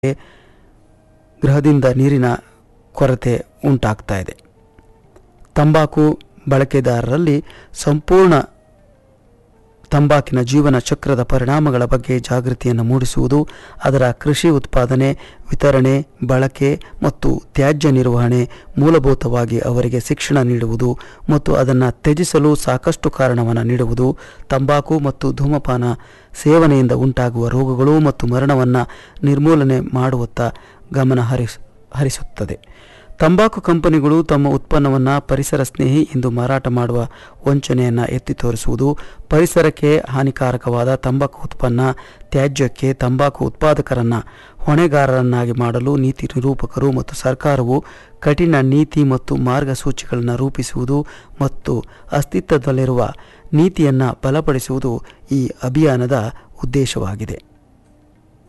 ಗೃಹದಿಂದ ನೀರಿನ ಕೊರತೆ ಉಂಟಾಗ್ತಾ ಇದೆ ತಂಬಾಕು ಬಳಕೆದಾರರಲ್ಲಿ ಸಂಪೂರ್ಣ ತಂಬಾಕಿನ ಜೀವನ ಚಕ್ರದ ಪರಿಣಾಮಗಳ ಬಗ್ಗೆ ಜಾಗೃತಿಯನ್ನು ಮೂಡಿಸುವುದು ಅದರ ಕೃಷಿ ಉತ್ಪಾದನೆ ವಿತರಣೆ ಬಳಕೆ ಮತ್ತು ತ್ಯಾಜ್ಯ ನಿರ್ವಹಣೆ ಮೂಲಭೂತವಾಗಿ ಅವರಿಗೆ ಶಿಕ್ಷಣ ನೀಡುವುದು ಮತ್ತು ಅದನ್ನು ತ್ಯಜಿಸಲು ಸಾಕಷ್ಟು ಕಾರಣವನ್ನು ನೀಡುವುದು ತಂಬಾಕು ಮತ್ತು ಧೂಮಪಾನ ಸೇವನೆಯಿಂದ ಉಂಟಾಗುವ ರೋಗಗಳು ಮತ್ತು ಮರಣವನ್ನು ನಿರ್ಮೂಲನೆ ಮಾಡುವತ್ತ ಗಮನ ಹರಿಸ್ ಹರಿಸುತ್ತದೆ ತಂಬಾಕು ಕಂಪನಿಗಳು ತಮ್ಮ ಉತ್ಪನ್ನವನ್ನು ಪರಿಸರ ಸ್ನೇಹಿ ಎಂದು ಮಾರಾಟ ಮಾಡುವ ವಂಚನೆಯನ್ನು ಎತ್ತಿ ತೋರಿಸುವುದು ಪರಿಸರಕ್ಕೆ ಹಾನಿಕಾರಕವಾದ ತಂಬಾಕು ಉತ್ಪನ್ನ ತ್ಯಾಜ್ಯಕ್ಕೆ ತಂಬಾಕು ಉತ್ಪಾದಕರನ್ನು ಹೊಣೆಗಾರರನ್ನಾಗಿ ಮಾಡಲು ನೀತಿ ನಿರೂಪಕರು ಮತ್ತು ಸರ್ಕಾರವು ಕಠಿಣ ನೀತಿ ಮತ್ತು ಮಾರ್ಗಸೂಚಿಗಳನ್ನು ರೂಪಿಸುವುದು ಮತ್ತು ಅಸ್ತಿತ್ವದಲ್ಲಿರುವ ನೀತಿಯನ್ನು ಬಲಪಡಿಸುವುದು ಈ ಅಭಿಯಾನದ ಉದ್ದೇಶವಾಗಿದೆ